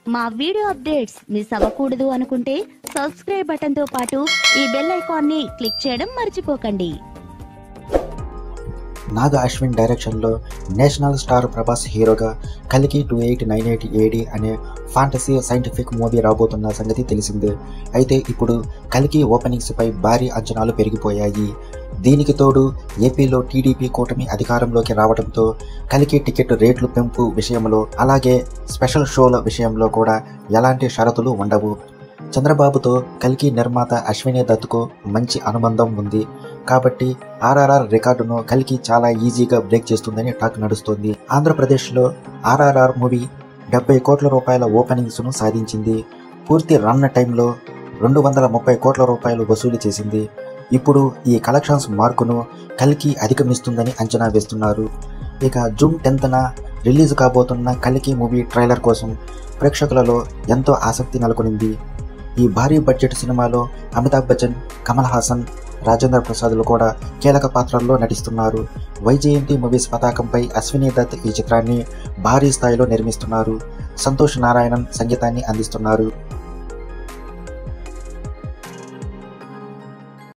మా video updates miss అవ్వకూడదు అనుకుంటే సబ్స్క్రైబ్ బటన్ తో పాటు ఈ బెల్ ఐకాన్ ని క్లిక్ చేయడం మర్చిపోకండి నాగ అశ్విన్ డైరెక్షన్లో నేషనల్ స్టార్ ప్రభాస్ హీరోగా కలికి two eight nine eight AD అనే ఫాంటసీ సైంటిఫిక్ మూవీ రాబోతున్న సంగతి తెలిసిందే అయితే ఇప్పుడు కలికి ఓపెనింగ్స్పై భారీ అంచనాలు పెరిగిపోయాయి దీనికి తోడు ఏపీలో టీడీపీ కూటమి అధికారంలోకి రావడంతో కలికి టికెట్ రేట్లు పెంపు విషయంలో అలాగే స్పెషల్ షోల విషయంలో కూడా ఎలాంటి షరతులు ఉండవు చంద్రబాబుతో కల్కి నిర్మాత అశ్విని దత్తుకు మంచి అనుబంధం ఉంది కాబట్టి ఆర్ఆర్ఆర్ రికార్డును కల్కి చాలా ఈజీగా బ్రేక్ చేస్తుందని టాక్ నడుస్తోంది ఆంధ్రప్రదేశ్లో ఆర్ఆర్ఆర్ మూవీ డెబ్బై కోట్ల రూపాయల ఓపెనింగ్స్ను సాధించింది పూర్తి రన్ టైంలో రెండు వందల ముప్పై కోట్ల రూపాయలు వసూలు చేసింది ఇప్పుడు ఈ కలెక్షన్స్ మార్కును కల్కి అధిగమిస్తుందని అంచనా వేస్తున్నారు ఇక జూన్ టెన్త్న రిలీజ్ కాబోతున్న కల్కి మూవీ ట్రైలర్ కోసం ప్రేక్షకులలో ఎంతో ఆసక్తి నెలకొనింది ఈ భారీ బడ్జెట్ సినిమాలో అమితాబ్ బచ్చన్ కమల్ హాసన్ రాజేంద్ర ప్రసాద్లు కూడా కీలక పాత్రల్లో నటిస్తున్నారు వైజయంతి మూవీస్ పతాకంపై అశ్విని దత్ ఈ చిత్రాన్ని భారీ స్థాయిలో నిర్మిస్తున్నారు సంతోష్ నారాయణన్ సంగీతాన్ని అందిస్తున్నారు